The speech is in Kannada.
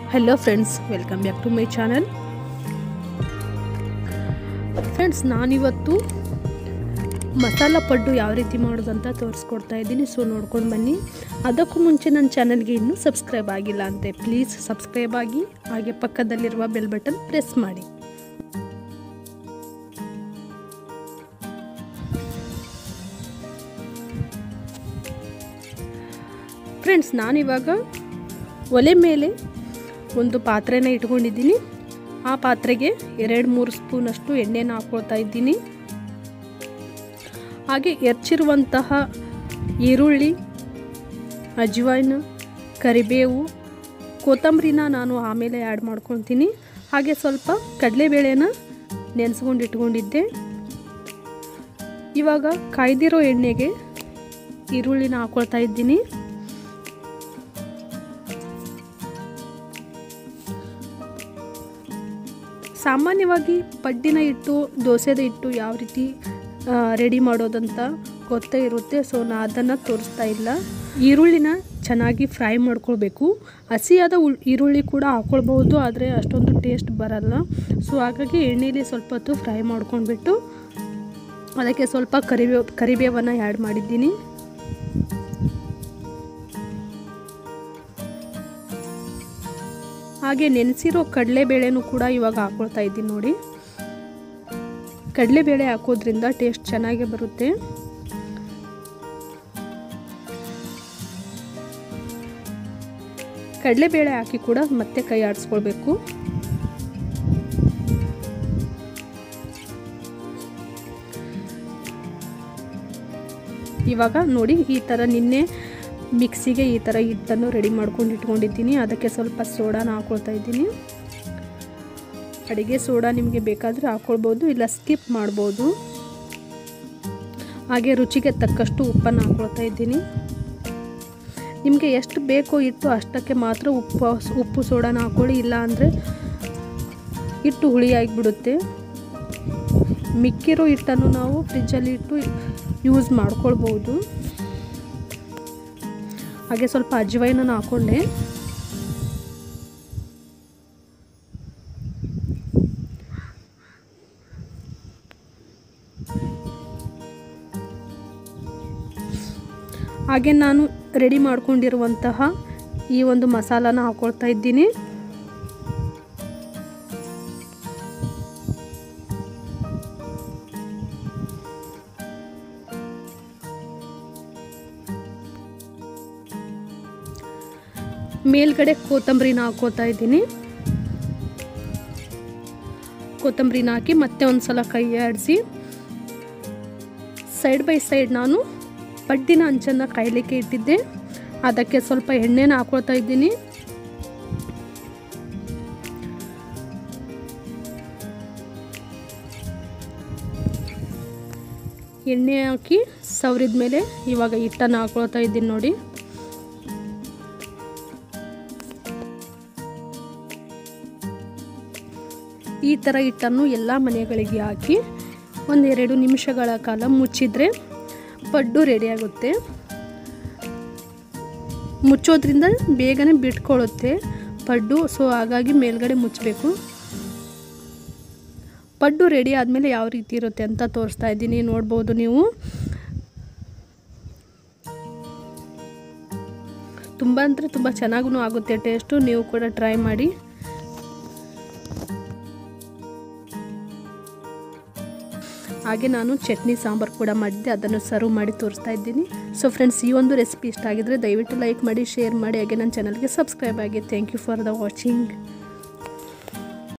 hello friends welcome back to my channel friends ನಾನಿವತ್ತು ಮಸಾಲ ಪಡ್ಡು ಯಾವ ರೀತಿ ಮಾಡೋದಂತ ತೋರಿಸ್ಕೊಡ್ತಾ ಇದ್ದೀನಿ ಸೊ ನೋಡ್ಕೊಂಡು ಬನ್ನಿ ಅದಕ್ಕೂ ಮುಂಚೆ ನನ್ನ ಚಾನಲ್ಗೆ ಇನ್ನೂ ಸಬ್ಸ್ಕ್ರೈಬ್ ಆಗಿಲ್ಲ ಅಂತೆ ಪ್ಲೀಸ್ ಸಬ್ಸ್ಕ್ರೈಬ್ ಆಗಿ ಹಾಗೆ ಪಕ್ಕದಲ್ಲಿರುವ ಬೆಲ್ ಬಟನ್ ಪ್ರೆಸ್ ಮಾಡಿ ಫ್ರೆಂಡ್ಸ್ ನಾನಿವಾಗ ಒಲೆ ಮೇಲೆ ಒಂದು ಪಾತ್ರೆನ ಇಟ್ಕೊಂಡಿದ್ದೀನಿ ಆ ಪಾತ್ರೆಗೆ ಎರಡು ಮೂರು ಸ್ಪೂನಷ್ಟು ಎಣ್ಣೆನ ಹಾಕ್ಕೊಳ್ತಾ ಇದ್ದೀನಿ ಹಾಗೆ ಹೆಚ್ಚಿರುವಂತಹ ಈರುಳ್ಳಿ ಅಜ್ವೈನ್ ಕರಿಬೇವು ಕೊತ್ತಂಬರಿನ ನಾನು ಆಮೇಲೆ ಆ್ಯಡ್ ಮಾಡ್ಕೊತೀನಿ ಹಾಗೆ ಸ್ವಲ್ಪ ಕಡಲೆಬೇಳೆನ ನೆನೆಸ್ಕೊಂಡು ಇಟ್ಕೊಂಡಿದ್ದೆ ಇವಾಗ ಕಾಯ್ದಿರೋ ಎಣ್ಣೆಗೆ ಈರುಳ್ಳಿನ ಹಾಕ್ಕೊಳ್ತಾ ಇದ್ದೀನಿ ಸಾಮಾನ್ಯವಾಗಿ ಪಡ್ಡಿನ ಹಿಟ್ಟು ದೋಸೆದ ಹಿಟ್ಟು ಯಾವ ರೀತಿ ರೆಡಿ ಮಾಡೋದಂತ ಗೊತ್ತೇ ಇರುತ್ತೆ ಸೊ ನಾ ಅದನ್ನು ತೋರಿಸ್ತಾ ಇಲ್ಲ ಈರುಳ್ಳಿನ ಚೆನ್ನಾಗಿ ಫ್ರೈ ಮಾಡ್ಕೊಳ್ಬೇಕು ಹಸಿಯಾದ ಉಳ್ ಈರುಳ್ಳಿ ಕೂಡ ಹಾಕ್ಕೊಳ್ಬೋದು ಆದರೆ ಅಷ್ಟೊಂದು ಟೇಸ್ಟ್ ಬರಲ್ಲ ಸೊ ಹಾಗಾಗಿ ಎಣ್ಣೆಯಲ್ಲಿ ಸ್ವಲ್ಪ ಹೊತ್ತು ಫ್ರೈ ಮಾಡ್ಕೊಂಡ್ಬಿಟ್ಟು ಅದಕ್ಕೆ ಸ್ವಲ್ಪ ಕರಿಬೇವು ಕರಿಬೇವನ್ನು ಆ್ಯಡ್ ಮಾಡಿದ್ದೀನಿ ಹಾಗೆ ನೆನೆಸಿರೋ ಕಡಲೆಬೇಳೆನೂ ಕೂಡ ಇವಾಗ ಹಾಕ್ಕೊಳ್ತಾ ಇದ್ದೀನಿ ನೋಡಿ ಕಡಲೆಬೇಳೆ ಹಾಕೋದ್ರಿಂದ ಟೇಸ್ಟ್ ಚೆನ್ನಾಗಿ ಬರುತ್ತೆ ಕಡಲೆಬೇಳೆ ಹಾಕಿ ಕೂಡ ಮತ್ತೆ ಕೈ ಆಡಿಸ್ಕೊಳ್ಬೇಕು ಇವಾಗ ನೋಡಿ ಈ ಥರ ನಿನ್ನೆ ಮಿಕ್ಸಿಗೆ ಈ ಥರ ಹಿಟ್ಟನ್ನು ರೆಡಿ ಮಾಡ್ಕೊಂಡು ಇಟ್ಕೊಂಡಿದ್ದೀನಿ ಅದಕ್ಕೆ ಸ್ವಲ್ಪ ಸೋಡಾನ ಹಾಕ್ಕೊಳ್ತಾ ಇದ್ದೀನಿ ಅಡುಗೆ ಸೋಡಾ ನಿಮಗೆ ಬೇಕಾದರೆ ಹಾಕ್ಕೊಳ್ಬೋದು ಇಲ್ಲ ಸ್ಕಿಪ್ ಮಾಡ್ಬೋದು ಹಾಗೆ ರುಚಿಗೆ ತಕ್ಕಷ್ಟು ಉಪ್ಪನ್ನು ಹಾಕ್ಕೊಳ್ತಾ ಇದ್ದೀನಿ ನಿಮಗೆ ಎಷ್ಟು ಬೇಕೋ ಹಿಟ್ಟು ಅಷ್ಟಕ್ಕೆ ಮಾತ್ರ ಉಪ್ಪು ಉಪ್ಪು ಸೋಡಾನ ಹಾಕ್ಕೊಳ್ಳಿ ಇಲ್ಲ ಅಂದರೆ ಹಿಟ್ಟು ಹುಳಿಯಾಗಿಬಿಡುತ್ತೆ ಮಿಕ್ಕಿರೋ ಹಿಟ್ಟನ್ನು ನಾವು ಫ್ರಿಜ್ಜಲ್ಲಿ ಇಟ್ಟು ಯೂಸ್ ಮಾಡ್ಕೊಳ್ಬೋದು ಹಾಗೆ ಸ್ವಲ್ಪ ಅಜ್ವೈನನ್ನು ಹಾಕ್ಕೊಂಡೆ ಹಾಗೆ ನಾನು ರೆಡಿ ಮಾಡ್ಕೊಂಡಿರುವಂತಹ ಈ ಒಂದು ಮಸಾಲಾನ ಹಾಕ್ಕೊಳ್ತಾ ಇದ್ದೀನಿ ಮೇಲ್ಗಡೆ ಕೊತ್ತಂಬರಿನ ಹಾಕೋತಾ ಇದ್ದೀನಿ ಕೊತ್ತಂಬರಿನ ಹಾಕಿ ಮತ್ತೆ ಒಂದು ಸಲ ಕೈ ಆಡಿಸಿ ಸೈಡ್ ಬೈ ಸೈಡ್ ನಾನು ಪಡ್ಡಿನ ಅಂಚನ್ನು ಕಾಯಲಿಕ್ಕೆ ಇಟ್ಟಿದ್ದೆ ಅದಕ್ಕೆ ಸ್ವಲ್ಪ ಎಣ್ಣೆನ ಹಾಕೊಳ್ತಾ ಇದ್ದೀನಿ ಎಣ್ಣೆ ಹಾಕಿ ಸವರಿದ ಮೇಲೆ ಇವಾಗ ಹಿಟ್ಟನ್ನು ಹಾಕೊಳ್ತಾ ಇದ್ದೀನಿ ನೋಡಿ ಈ ಥರ ಹಿಟ್ಟನ್ನು ಎಲ್ಲ ಮನೆಗಳಿಗೆ ಹಾಕಿ ಒಂದೆರಡು ನಿಮಿಷಗಳ ಕಾಲ ಮುಚ್ಚಿದರೆ ಪಡ್ಡು ರೆಡಿಯಾಗುತ್ತೆ ಮುಚ್ಚೋದ್ರಿಂದ ಬೇಗನೆ ಬಿಟ್ಕೊಳ್ಳುತ್ತೆ ಪಡ್ಡು ಸೊ ಹಾಗಾಗಿ ಮೇಲ್ಗಡೆ ಮುಚ್ಚಬೇಕು ಪಡ್ಡು ರೆಡಿ ಆದಮೇಲೆ ಯಾವ ರೀತಿ ಇರುತ್ತೆ ಅಂತ ತೋರಿಸ್ತಾ ಇದ್ದೀನಿ ನೋಡ್ಬೋದು ನೀವು ತುಂಬ ಅಂದರೆ ತುಂಬ ಚೆನ್ನಾಗೂ ಆಗುತ್ತೆ ಟೇಸ್ಟು ನೀವು ಕೂಡ ಟ್ರೈ ಮಾಡಿ ಹಾಗೆ ನಾನು ಚಟ್ನಿ ಸಾಂಬಾರು ಕೂಡ ಮಾಡಿದ್ದೆ ಅದನ್ನು ಸರ್ವ್ ಮಾಡಿ ತೋರಿಸ್ತಾ ಇದ್ದೀನಿ ಸೊ ಫ್ರೆಂಡ್ಸ್ ಈ ಒಂದು ರೆಸಿಪಿ ಇಷ್ಟ ಆಗಿದ್ರೆ ದಯವಿಟ್ಟು ಲೈಕ್ ಮಾಡಿ ಶೇರ್ ಮಾಡಿ ಹಾಗೆ ನನ್ನ ಚಾನಲ್ಗೆ ಸಬ್ಸ್ಕ್ರೈಬ್ ಆಗಿ thank you for the watching